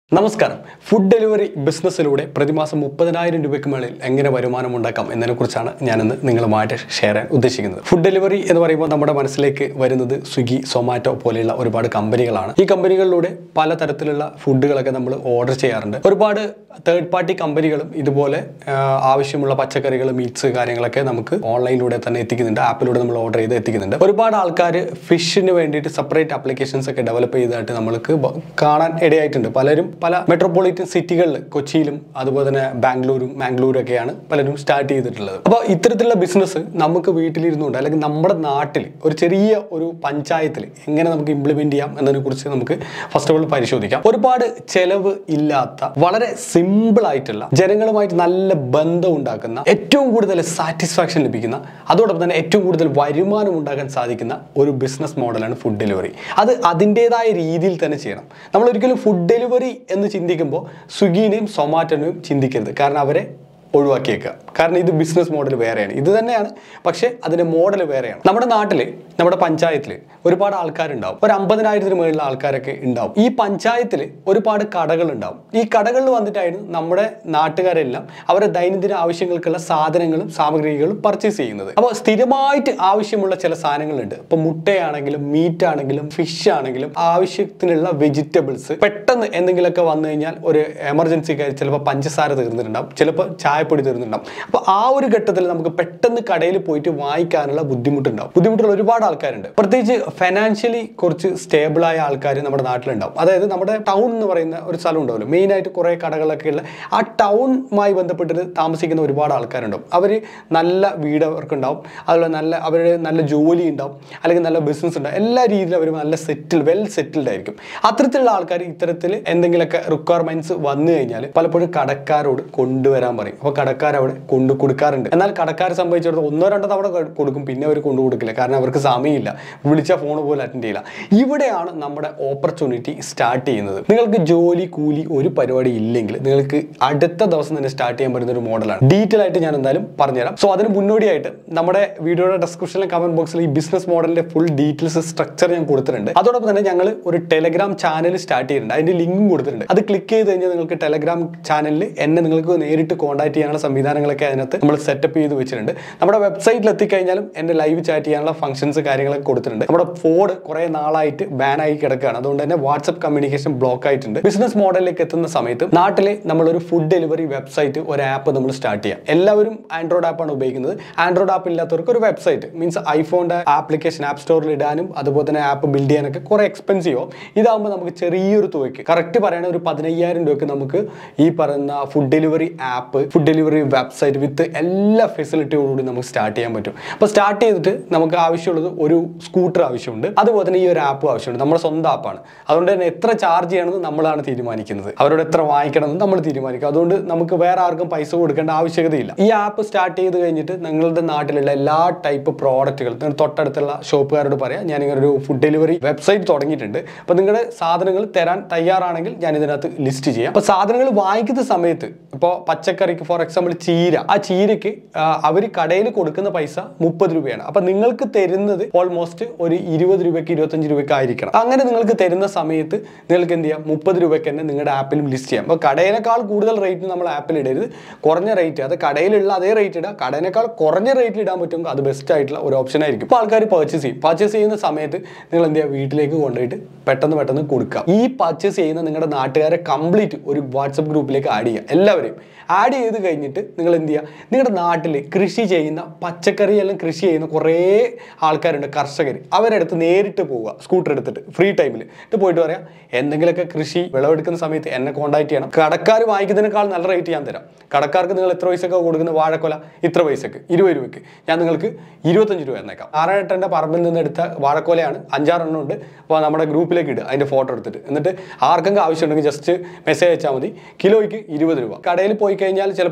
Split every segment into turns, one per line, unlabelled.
നമസ്കാരം food delivery ബിസിനസ്സിലൂടെ പ്രതിമാസം മുപ്പതിനായിരം രൂപയ്ക്ക് മേളിൽ എങ്ങനെ വരുമാനം ഉണ്ടാക്കാം എന്നതിനെക്കുറിച്ചാണ് ഞാനിന്ന് നിങ്ങളുമായിട്ട് ഷെയർ ചെയ്യാൻ ഉദ്ദേശിക്കുന്നത് ഫുഡ് ഡെലിവറി എന്ന് പറയുമ്പോൾ നമ്മുടെ മനസ്സിലേക്ക് വരുന്നത് സ്വിഗ്ഗി സൊമാറ്റോ പോലെയുള്ള ഒരുപാട് കമ്പനികളാണ് ഈ കമ്പനികളിലൂടെ പലതരത്തിലുള്ള ഫുഡുകളൊക്കെ നമ്മൾ ഓർഡർ ചെയ്യാറുണ്ട് ഒരുപാട് തേർഡ് പാർട്ടി കമ്പനികളും ഇതുപോലെ ആ, ആവശ്യമുള്ള പച്ചക്കറികൾ മീറ്റ്സ് കാര്യങ്ങളൊക്കെ നമുക്ക് ഓൺലൈനിലൂടെ തന്നെ എത്തിക്കുന്നുണ്ട് ആപ്പിലൂടെ നമ്മൾ ഓർഡർ ചെയ്ത് എത്തിക്കുന്നുണ്ട് ഒരുപാട് ആൾക്കാർ ഫിഷിന് വേണ്ടിയിട്ട് സെപ്പറേറ്റ് ആപ്ലിക്കേഷൻസ് ഒക്കെ ഡെവലപ്പ് ചെയ്തതായിട്ട് നമ്മൾക്ക് ബ- കാണാൻ ഇടയായിട്ടുണ്ട് പലരും പല മെട്രോപൊളിറ്റൻ സിറ്റികളിൽ കൊച്ചിയിലും അതുപോലെ തന്നെ ബാംഗ്ലൂരും മാംഗ്ലൂരും ഒക്കെയാണ് പലരും സ്റ്റാർട്ട് ചെയ്തിട്ടുള്ളത് അപ്പോൾ ഇത്തരത്തിലുള്ള ബിസിനസ് നമുക്ക് വീട്ടിലിരുന്നുകൊണ്ട് അല്ലെങ്കിൽ നമ്മുടെ നാട്ടിൽ ഒരു ചെറിയ ഒരു പഞ്ചായത്തിൽ എങ്ങനെ നമുക്ക് ഇംപ്ലിമെന്റ് ചെയ്യാം എന്നതിനെ കുറിച്ച് നമുക്ക് ഫസ്റ്റ് ഓഫ് ഓൾ പരിശോധിക്കാം ഒരുപാട് ചെലവ് ഇല്ലാത്ത വളരെ സിമ്പിൾ ആയിട്ടുള്ള ജനങ്ങളുമായിട്ട് നല്ല ബന്ധം ഉണ്ടാക്കുന്ന ഏറ്റവും കൂടുതൽ സാറ്റിസ്ഫാക്ഷൻ ലഭിക്കുന്ന അതോടൊപ്പം തന്നെ ഏറ്റവും കൂടുതൽ വരുമാനം ഉണ്ടാക്കാൻ സാധിക്കുന്ന ഒരു ബിസിനസ് മോഡലാണ് ഫുഡ് ഡെലിവറി അത് അതിൻ്റെതായ രീതിയിൽ തന്നെ ചെയ്യണം നമ്മൾ ഒരിക്കലും ഫുഡ് ഡെലിവറി എന്ന് ചിന്തിക്കുമ്പോൾ സ്വിഗ്ഗിനെയും സൊമാറ്റോനെയും ചിന്തിക്കരുത് കാരണം അവരെ ഒഴിവാക്കിയേക്കുക കാരണം ഇത് ബിസിനസ് മോഡൽ വേറെയാണ് ഇത് തന്നെയാണ് പക്ഷേ അതിൻ്റെ മോഡൽ വേറെയാണ് നമ്മുടെ നാട്ടിൽ നമ്മുടെ പഞ്ചായത്തിൽ ഒരുപാട് ആൾക്കാരുണ്ടാവും ഒരു അമ്പതിനായിരത്തിന് മുകളിലുള്ള ആൾക്കാരൊക്കെ ഉണ്ടാവും ഈ പഞ്ചായത്തിൽ ഒരുപാട് കടകൾ ഉണ്ടാവും ഈ കടകളിൽ വന്നിട്ടായിരുന്നു നമ്മുടെ നാട്ടുകാരെല്ലാം അവരുടെ ദൈനംദിന ആവശ്യങ്ങൾക്കുള്ള സാധനങ്ങളും സാമഗ്രികളും പർച്ചേസ് ചെയ്യുന്നത് അപ്പോൾ സ്ഥിരമായിട്ട് ആവശ്യമുള്ള ചില സാധനങ്ങളുണ്ട് ഇപ്പോൾ മുട്ടയാണെങ്കിലും മീറ്റ് ആണെങ്കിലും ഫിഷ് ആണെങ്കിലും ആവശ്യത്തിനുള്ള വെജിറ്റബിൾസ് പെട്ടെന്ന് എന്തെങ്കിലുമൊക്കെ വന്നു കഴിഞ്ഞാൽ ഒരു എമർജൻസി കാര്യം ചിലപ്പോൾ പഞ്ചസാര തീർന്നിട്ടുണ്ടാവും ചിലപ്പോൾ ചായപ്പൊടി തീർന്നിട്ടുണ്ടാവും അപ്പോൾ ആ ഒരു ഘട്ടത്തിൽ നമുക്ക് പെട്ടെന്ന് കടയിൽ പോയിട്ട് വാങ്ങിക്കാനുള്ള ബുദ്ധിമുട്ടുണ്ടാവും ബുദ്ധിമുട്ടുള്ള ഒരുപാട് ആൾക്കാരുണ്ട് പ്രത്യേകിച്ച് ഫൈനാൻഷ്യലി കുറച്ച് സ്റ്റേബിൾ ആയ ആൾക്കാർ നമ്മുടെ നാട്ടിലുണ്ടാവും അതായത് നമ്മുടെ ടൗൺ എന്ന് പറയുന്ന ഒരു സ്ഥലം ഉണ്ടാവുമല്ലോ മെയിനായിട്ട് കുറേ കടകളൊക്കെ ഉള്ള ആ ടൗണുമായി ബന്ധപ്പെട്ടിട്ട് താമസിക്കുന്ന ഒരുപാട് ആൾക്കാരുണ്ടാവും അവർ നല്ല വീട് അവർക്കുണ്ടാവും അതുപോലെ നല്ല അവരുടെ നല്ല ജോലി ഉണ്ടാവും അല്ലെങ്കിൽ നല്ല ബിസിനസ് ഉണ്ടാവും എല്ലാ രീതിയിലും അവർ നല്ല സെറ്റിൽ വെൽ സെറ്റിൽഡ് ആയിരിക്കും അത്തരത്തിലുള്ള ആൾക്കാർ ഇത്തരത്തിൽ എന്തെങ്കിലുമൊക്കെ റിക്വയർമെന്റ്സ് വന്നു കഴിഞ്ഞാൽ പലപ്പോഴും കടക്കാരോട് കൊണ്ടുവരാൻ പറയും അപ്പോൾ കടക്കാർ അവിടെ കൊണ്ടു കൊടുക്കാറുണ്ട് എന്നാൽ കടക്കാർ സംബന്ധിച്ചിടത്തോളം ഒന്നോ രണ്ടോ തവണ കൊ- കൊടുക്കും പിന്നെ അവർ കൊണ്ടു കൊടുക്കില്ല കാരണം അവർക്ക് സമയമില്ല വിളിച്ച ഫോൺ പോലും അറ്റൻഡ് ചെയ്യില്ല ഇവിടെയാണ് നമ്മുടെ ഓപ്പർച്യൂണിറ്റി സ്റ്റാർട്ട് ചെയ്യുന്നത് നിങ്ങൾക്ക് ജോലി കൂലി ഒരു പരിപാടി ഇല്ലെങ്കിൽ നിങ്ങൾക്ക് അടുത്ത ദിവസം തന്നെ സ്റ്റാർട്ട് ചെയ്യാൻ പറ്റുന്ന ഒരു മോഡലാണ് ഡീറ്റെയിൽ ആയിട്ട് ഞാൻ എന്തായാലും പറഞ്ഞുതരാം സോ അതിന് മുന്നോടിയായിട്ട് നമ്മുടെ വീഡിയോയുടെ ഡിസ്ക്രിപ്ഷനിലും കമന്റ് ബോക്സിൽ ഈ ബിസിനസ് മോഡലിന്റെ ഫുൾ ഡീറ്റെയിൽസ് സ്ട്രക്ചർ ഞാൻ കൊടുത്തിട്ടുണ്ട് അതോടൊപ്പം തന്നെ ഞങ്ങൾ ഒരു ടെലഗ്രാം ചാനൽ സ്റ്റാർട്ട് ചെയ്തിട്ടുണ്ട് അതിന്റെ ലിങ്കും കൊടുത്തിട്ടുണ്ട് അത് ക്ലിക്ക് ചെയ്ത് കഴിഞ്ഞാൽ നിങ്ങൾക്ക് ടെലഗ്രാം ചാനലിൽ എന്നെ നിങ്ങൾക്ക് നേരിട്ട് കോൺടാക്ട് ചെയ്യാനുള്ള സംവിധാനങ്ങളൊക്കെ അതിനകത്ത് നമ്മൾ സെറ്റപ്പ് ചെയ്ത് വെച്ചിട്ടുണ്ട് നമ്മുടെ വെബ്സൈറ്റിൽ എത്തിക്കഴിഞ്ഞാലും എൻ്റെ ലൈവ് ചാറ്റ് ചെയ്യാനുള്ള ഫംഗ്ഷൻസ് കാര്യങ്ങളൊക്കെ കൊടുത്തിട്ടുണ്ട് നമ്മുടെ ഫോൺ കുറേ നാളായിട്ട് ബാൻ ആയി കിടക്കുകയാണ് അതുകൊണ്ട് തന്നെ വാട്സപ്പ് കമ്മ്യൂണിക്കേഷൻ ബ്ലോക്ക് ആയിട്ടുണ്ട് ബിസിനസ് മോഡലിലേക്ക് എത്തുന്ന സമയത്ത് നാട്ടിൽ നമ്മളൊരു ഫുഡ് ഡെലിവറി വെബ്സൈറ്റ് ഒരു ആപ്പ് നമ്മൾ സ്റ്റാർട്ട് ചെയ്യാം എല്ലാവരും ആൻഡ്രോയിഡ് ആപ്പാണ് ഉപയോഗിക്കുന്നത് ആൻഡ്രോയിഡ് ആപ്പ് ഇല്ലാത്തവർക്ക് ഒരു വെബ്സൈറ്റ് മീൻസ് ഐഫോണിന്റെ ആപ്ലിക്കേഷൻ ആപ്പ് സ്റ്റോറിൽ ഇടാനും അതുപോലെ തന്നെ ആപ്പ് ബിൽഡ് ചെയ്യാനൊക്കെ കുറെ എക്സ്പെൻസീവ് ആവും ഇതാകുമ്പോൾ നമുക്ക് ചെറിയൊരു തുകയ്ക്ക് കറക്റ്റ് പറയണ ഒരു പതിനയ്യായിരം രൂപയ്ക്ക് നമുക്ക് ഈ പറയുന്ന food delivery app food delivery website with എല്ലാ ഫെസിലിറ്റിയോടുകൂടി നമുക്ക് സ്റ്റാർട്ട് ചെയ്യാൻ പറ്റും അപ്പോൾ സ്റ്റാർട്ട് ചെയ്തിട്ട് നമുക്ക് ആവശ്യമുള്ളത് ഒരു സ്കൂട്ടർ ആവശ്യമുണ്ട് അതുപോലെ തന്നെ ഈ ഒരു ആപ്പ് ആവശ്യമുണ്ട് നമ്മുടെ സ്വന്തം ആപ്പാണ് അതുകൊണ്ട് തന്നെ എത്ര ചാർജ് ചെയ്യണമെന്ന് നമ്മളാണ് തീരുമാനിക്കുന്നത് അവരോട് എത്ര വാങ്ങിക്കണമെന്ന് നമ്മൾ തീരുമാനിക്കും അതുകൊണ്ട് നമുക്ക് വേറെ ആർക്കും പൈസ കൊടുക്കേണ്ട ആവശ്യകതയില്ല ഈ ആപ്പ് സ്റ്റാർട്ട് ചെയ്ത് കഴിഞ്ഞിട്ട് നിങ്ങളുടെ നാട്ടിലുള്ള എല്ലാ ടൈപ്പ് പ്രോഡക്റ്റുകൾ നിങ്ങൾ തൊട്ടടുത്തുള്ള ഷോപ്പുകാരോട് പറയാം ഞാൻ ഇങ്ങനെ ഒരു ഫുഡ് ഡെലിവറി വെബ്സൈറ്റ് തുടങ്ങിയിട്ടുണ്ട് അപ്പോൾ നിങ്ങളുടെ സാധനങ്ങൾ തരാൻ തയ്യാറാണെങ്കിൽ ഞാൻ ഇതിനകത്ത് ലിസ്റ്റ് ചെയ്യാം അപ്പോൾ സാധനങ്ങൾ വാങ്ങിക്കുന്ന സമയത്ത് ഇപ്പോൾ പച്ചക്കറിക്ക് ഫോർ എക്സാമ്പിൾ ചീര ആ ചീരയ്ക്ക് അവർ കടയിൽ കൊടുക്കുന്ന പൈസ മുപ്പത് രൂപയാണ് അപ്പം നിങ്ങൾക്ക് തരുന്നത് ഓൾമോസ്റ്റ് ഒരു ഇരുപത് രൂപയ്ക്ക് ഇരുപത്തഞ്ച് രൂപയ്ക്ക് ആയിരിക്കണം അങ്ങനെ നിങ്ങൾക്ക് തരുന്ന സമയത്ത് നിങ്ങൾക്ക് എന്ത് ചെയ്യാം മുപ്പത് രൂപയ്ക്ക് തന്നെ നിങ്ങളുടെ ആപ്പിലും ലിസ്റ്റ് ചെയ്യാം അപ്പോൾ കടയിനേക്കാൾ കൂടുതൽ റേറ്റ് നമ്മൾ ആപ്പിൽ ഇടരുത് കുറഞ്ഞ റേറ്റ് അത് കടയിലുള്ള അതേ റേറ്റ് ഇടാം കടയിനേക്കാൾ കുറഞ്ഞ റേറ്റിൽ ഇടാൻ പറ്റുമെങ്കിൽ അത് ബെസ്റ്റ് ആയിട്ടുള്ള ഒരു ഓപ്ഷൻ ആയിരിക്കും ഇപ്പോൾ ആൾക്കാർ പർച്ചേസ് ചെയ്യും പർച്ചേസ് ചെയ്യുന്ന സമയത്ത് നിങ്ങൾ എന്ത് ചെയ്യുക വീട്ടിലേക്ക് കൊണ്ടുപോയിട്ട് പെട്ടെന്ന് പെട്ടെന്ന് കൊടുക്കുക ഈ പർച്ചേസ് ചെയ്യുന്ന നിങ്ങളുടെ നാട്ടുകാരെ കംപ്ലീറ്റ് ഒരു വാട്സപ്പ് ഗ്രൂപ്പിലേക്ക് ആഡ് ചെയ്യുക എല്ലാവരെയും ആഡ് ചെയ്ത് കഴിഞ്ഞിട്ട് നിങ്ങൾ എന്ത് ചെയ്യുക നിങ്ങളുടെ നാട്ടിൽ കൃഷി ചെയ്യുന്ന പച്ചക്കറി എല്ലാം കൃഷി ചെയ്യുന്ന കുറേ ആൾക്കാരുണ്ട് കർഷകർ അവരടുത്ത് നേരിട്ട് പോവുക സ്കൂട്ടർ എടുത്തിട്ട് ഫ്രീ ടൈമിൽ എന്നിട്ട് പോയിട്ട് പറയാം എന്തെങ്കിലുമൊക്കെ കൃഷി വിളവെടുക്കുന്ന സമയത്ത് എന്നെ കോൺടാക്ട് ചെയ്യണം കടക്കാർ വാങ്ങിക്കുന്നതിനേക്കാൾ നല്ല റേറ്റ് ഞാൻ തരാം കടക്കാർക്ക് നിങ്ങൾ എത്ര പൈസക്ക് കൊടുക്കുന്ന വാഴക്കൊല ഇത്ര പൈസക്ക് ഇരുപത് രൂപയ്ക്ക് ഞാൻ നിങ്ങൾക്ക് ഇരുപത്തഞ്ച് രൂപ എന്നേക്കാം ആറേട്ടൻ്റെ പറമ്പിൽ നിന്ന് എടുത്ത വാഴക്കൊലയാണ് അഞ്ചാറെണ്ണം ഉണ്ട് അപ്പോൾ നമ്മുടെ ഗ്രൂപ്പിലേക്ക് ഇടുക അതിൻ്റെ ഫോട്ടോ എടുത്തിട്ട് എന്നിട്ട് ആർക്കെങ്കിലും ആവശ്യമുണ്ടെങ്കിൽ ജസ്റ്റ് മെസ്സേജ് അയച്ചാൽ മതി കിലോയ്ക്ക് ഇരുപത് രൂപ കടയിൽ പോയി കഴിഞ്ഞാൽ ചിലപ്പോൾ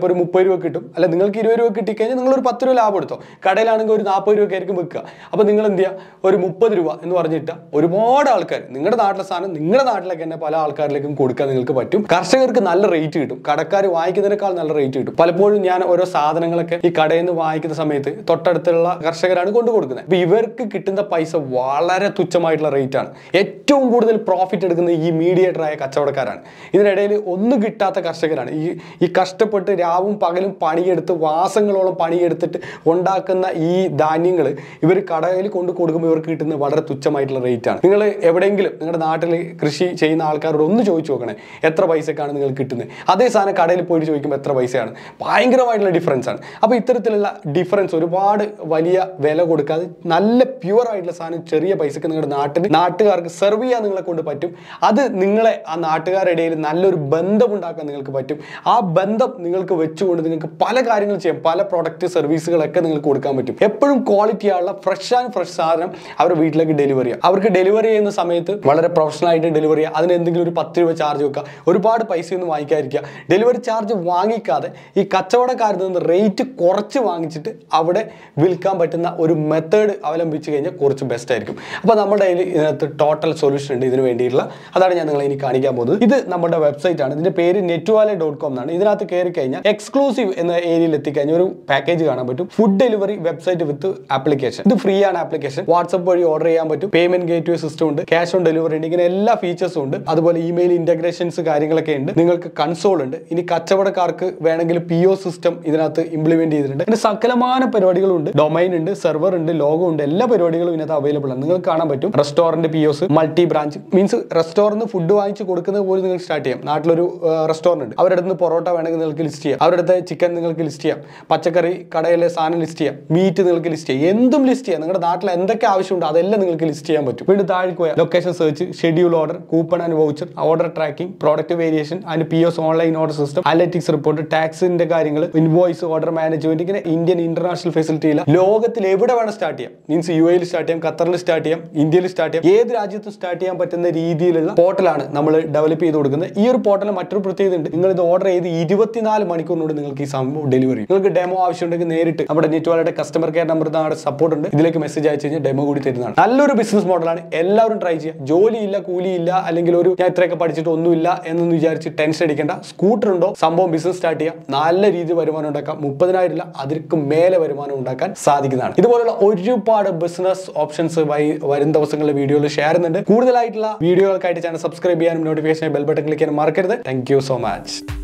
ചിലപ്പോൾ ഒരു മുപ്പത് രൂപ കിട്ടും അല്ല നിങ്ങൾക്ക് ഇരുപത് രൂപ കിട്ടിക്കഴിഞ്ഞാൽ നിങ്ങൾ ഒരു പത്ത് രൂപ ലാഭം എടുത്തോ കടയിലാണെങ്കിൽ ഒരു നാൽപ്പത് രൂപ ആയിരിക്കും വെക്കുക അപ്പോൾ നിങ്ങൾ എന്ത് ചെയ്യുക ഒരു മുപ്പത് രൂപ എന്ന് പറഞ്ഞിട്ട് ഒരുപാട് ആൾക്കാർ നിങ്ങളുടെ നാട്ടിലെ സാധനം നിങ്ങളുടെ നാട്ടിലേക്ക് തന്നെ പല ആൾക്കാരിലേക്കും കൊടുക്കാൻ നിങ്ങൾക്ക് പറ്റും കർഷകർക്ക് നല്ല റേറ്റ് കിട്ടും കടക്കാർ വാങ്ങിക്കുന്നതിനേക്കാൾ നല്ല റേറ്റ് കിട്ടും പലപ്പോഴും ഞാൻ ഓരോ സാധനങ്ങളൊക്കെ ഈ കടയിൽ നിന്ന് വാങ്ങിക്കുന്ന സമയത്ത് തൊട്ടടുത്തുള്ള കർഷകരാണ് കൊണ്ടു കൊടുക്കുന്നത് അപ്പോൾ ഇവർക്ക് കിട്ടുന്ന പൈസ വളരെ തുച്ഛമായിട്ടുള്ള റേറ്റ് ആണ് ഏറ്റവും കൂടുതൽ പ്രോഫിറ്റ് എടുക്കുന്നത് ഈ മീഡിയേറ്ററായ കച്ചവടക്കാരാണ് ഇതിനിടയിൽ ഒന്നും കിട്ടാത്ത കർഷകരാണ് ഈ ഈ കഷ്ടപ്പെട്ട് രാവും പകലും പണിയെടുത്ത് മാസങ്ങളോളം പണിയെടുത്തിട്ട് ഉണ്ടാക്കുന്ന ഈ ധാന്യങ്ങൾ ഇവർ കടയിൽ കൊണ്ട് കൊടുക്കുമ്പോൾ ഇവർക്ക് കിട്ടുന്നത് വളരെ തുച്ഛമായിട്ടുള്ള റേറ്റ് ആണ് നിങ്ങൾ എവിടെയെങ്കിലും നിങ്ങളുടെ നാട്ടിൽ കൃഷി ചെയ്യുന്ന ആൾക്കാരോട് ഒന്ന് ചോദിച്ചു നോക്കണേ എത്ര പൈസക്കാണ് നിങ്ങൾ കിട്ടുന്നത് അതേ സാധനം കടയിൽ പോയിട്ട് ചോദിക്കുമ്പോൾ എത്ര പൈസയാണ് ഭയങ്കരമായിട്ടുള്ള ഡിഫറൻസ് ആണ് അപ്പോൾ ഇത്തരത്തിലുള്ള ഡിഫറൻസ് ഒരുപാട് വലിയ വില കൊടുക്കാതെ നല്ല പ്യുവർ ആയിട്ടുള്ള സാധനം ചെറിയ പൈസക്ക് നിങ്ങളുടെ നാട്ടിൽ നാട്ടുകാർക്ക് സെർവ് ചെയ്യാൻ നിങ്ങളെ കൊണ്ട് പറ്റും അത് നിങ്ങളെ ആ നാട്ടുകാരുടെ ഇടയിൽ നല്ലൊരു ബന്ധം ഉണ്ടാക്കാൻ നിങ്ങൾക്ക് പറ്റും ആ ബന്ധം നിങ്ങൾക്ക് വെച്ചുകൊണ്ട് നിങ്ങൾക്ക് പല കാര്യങ്ങൾ ചെയ്യാം പല പ്രൊഡക്റ്റ് സർവീസുകളൊക്കെ നിങ്ങൾക്ക് കൊടുക്കാൻ പറ്റും എപ്പോഴും ക്വാളിറ്റി ആയുള്ള ഫ്രഷ് ആൻഡ് ഫ്രഷ് സാധനം അവരുടെ വീട്ടിലേക്ക് ഡെലിവറി ചെയ്യാം അവർക്ക് ഡെലിവറി ചെയ്യുന്ന സമയത്ത് വളരെ പ്രൊഫഷണൽ ആയിട്ട് ഡെലിവറി ചെയ്യുക അതിന് എന്തെങ്കിലും ഒരു പത്ത് രൂപ ചാർജ് വെക്കുക ഒരുപാട് പൈസയൊന്നും വാങ്ങിക്കാതിരിക്കുക ഡെലിവറി ചാർജ് വാങ്ങിക്കാതെ ഈ കച്ചവടക്കാരിൽ നിന്ന് റേറ്റ് കുറച്ച് വാങ്ങിച്ചിട്ട് അവിടെ വിൽക്കാൻ പറ്റുന്ന ഒരു മെത്തേഡ് അവലംബിച്ച് കഴിഞ്ഞാൽ കുറച്ച് ബെസ്റ്റ് ആയിരിക്കും അപ്പോൾ നമ്മുടെ കയ്യിൽ ഇതിനകത്ത് ടോട്ടൽ സൊല്യൂഷൻ ഉണ്ട് ഇതിന് വേണ്ടിയിട്ടുള്ള അതാണ് ഞാൻ നിങ്ങളെ ഇനി കാണിക്കാൻ പോകുന്നത് ഇത് നമ്മുടെ വെബ്സൈറ്റ് ആണ് ഇതിന്റെ പേര് നെറ്റ്വാലെ ഡോട്ട് കോം എന്നാണ് ഇതിനകത്ത് കയറി കഴിഞ്ഞാൽ എക്സ്ക്ലൂസീവ് എന്ന ഏരിയയിൽ എത്തിക്കഴിഞ്ഞാൽ ഒരു പാക്കേജ് കാണാൻ പറ്റും food delivery website with application ഇത് ഫ്രീ ആണ് ആപ്ലിക്കേഷൻ വാട്സപ്പ് വഴി ഓർഡർ ചെയ്യാൻ പറ്റും പേയ്മെന്റ് ഗേറ്റ് വേ സിസ്റ്റം ഉണ്ട് ക്യാഷ് ഓൺ ഡെലിവറി ഉണ്ട് ഇങ്ങനെ എല്ലാ ഫീച്ചേഴ്സും ഉണ്ട് അതുപോലെ ഇമെയിൽ ഇന്റഗ്രേഷൻസ് കാര്യങ്ങളൊക്കെ ഉണ്ട് നിങ്ങൾക്ക് കൺസോൾ ഉണ്ട് ഇനി കച്ചവടക്കാർക്ക് വേണമെങ്കിൽ പി ഒ സിസ്റ്റം ഇതിനകത്ത് ഇംപ്ലിമെന്റ് ചെയ്തിട്ടുണ്ട് പിന്നെ സകലമാന പരിപാടികളുണ്ട് ഡൊമൈൻ ഉണ്ട് സെർവർ ഉണ്ട് ലോഗോ ഉണ്ട് എല്ലാ പരിപാടികളും ഇതിനകത്ത് അവൈലബിൾ ആണ് നിങ്ങൾക്ക് കാണാൻ പറ്റും restaurant P OS multi branch means restaurant food വാങ്ങിച്ച് കൊടുക്കുന്നത് പോലും നിങ്ങൾക്ക് സ്റ്റാർട്ട് ചെയ്യാം നാട്ടിലൊരു റെസ്റ്റോറന്റ് ഉണ്ട് അവരുടെ അടുത്ത് പൊറോട്ട വേണമെങ്കിൽ നിങ്ങൾക്ക് ലിസ്റ്റ് ചെയ്യാം അവരുടെ അടുത്ത് ചിക്കൻ നിങ്ങൾക്ക് ലിസ്റ്റ് ചെയ്യാം പച്ചക്കറി കടയിലെ സാധനം ലിസ്റ്റ് ചെയ്യാം മീറ്റ് നിങ്ങൾക്ക് ലിസ്റ്റ് ചെയ്യാം എന്തും ലിസ്റ്റ് ചെയ്യാം നിങ്ങളുടെ നാട്ടിൽ എന്തൊക്കെ ആവശ്യമുണ്ട് അതെല്ലാം നിങ്ങൾക്ക് ലിസ്റ്റ് ചെയ്യാൻ പറ്റും വീണ്ടും താഴേക്ക് പോയാൽ location search schedule order coupon and voucher order tracking product variation and P S online order system analytics report ടാക്സിന്റെ കാര്യങ്ങൾ ഇൻവോയ്സ് ഓർഡർ മാനേജ്മെന്റ് ഇങ്ങനെ ഇന്ത്യൻ ഇന്റർനാഷണൽ ഫെസിലിറ്റിയില്ല ലോകത്തിൽ എവിടെ വേണം സ്റ്റാർട്ട് ചെയ്യാം മീൻസ് യു എയിൽ സ്റ്റാർട്ട് ചെയ്യാം ഖത്തറിൽ സ്റ്റാർട്ട് ചെയ്യാം ഇന്ത്യയിൽ സ്റ്റാർട്ട് ചെയ്യാം ഏത് രാജ്യത്തും സ്റ്റാർട്ട് ചെയ്യാൻ പറ്റുന്ന രീതിയിലുള്ള പോർട്ടലാണ് നമ്മൾ ഡെവലപ്പ് ചെയ്ത് കൊടുക്കുന്നത് ഈ ഒരു പോർട്ടലിൽ മറ്റൊരു പ്രത്യേകത ഉണ്ട് നിങ്ങൾ ഇത് ഓർഡർ ചെയ്ത് ഇരുപത്തിനാല് മണിക്കൂറിനോട് നിങ്ങൾക്ക് ഈ സംഭവം ഡെലിവറി നിങ്ങൾക്ക് ഡെമോ ആവശ്യമുണ്ടെങ്കിൽ നേരിട്ട് നമ്മുടെ നെറ്റ്വാലയുടെ കസ്റ്റമർ കെയർ നമ്പർ നമ്മുടെ സപ്പോർട്ട് ഉണ്ട് ഇതിലേക്ക് മെസ്സേജ് അയച്ചു കഴിഞ്ഞാൽ ഡെമോ കൂടി തരുന്നതാണ് നല്ലൊരു ബിസിനസ് മോഡലാണ് എല്ലാവരും ട്രൈ ചെയ്യുക ജോലിയില്ല കൂലിയില്ല അല്ലെങ്കിൽ ഒരു ഞാൻ ഇത്രയൊക്കെ പഠിച്ചിട്ട് ഒന്നുമില്ല എന്നൊന്ന് വിചാരിച്ച് ടെൻഷൻ അടിക്കേണ്ട സ്കൂട്ടർ ഉണ്ടോ സംഭവം ബിസിനസ് സ്റ്റാർട്ട് ചെയ്യാം നല്ല രീതിയിൽ വരുമാനം ഉണ്ടാക്കാം മുപ്പതിനായിരം ഇല്ല അതിற்கு മേലെ വരുമാനം ഉണ്ടാക്കാൻ സാധിക്കുന്നതാണ് ഇതുപോലുള്ള ഒരുപാട് ബിസിനസ് ഓപ്ഷൻസ് വരും ദിവസങ്ങളിലെ വീഡിയോയിൽ ഷെയർ ചെയ്യുന്നുണ്ട് കൂടുതലായിട്ടുള്ള വീഡിയോകൾക്കായിട്ട് ചാനൽ സബ്സ്ക്രൈബ് ചെയ്യാനും നോട്ടിഫിക്കേഷൻ ബെൽ ബട്ടൺ ക്ലിക്ക് ചെയ്യാനും മറക്കരുത് താങ്ക് യു സോ മച്ച്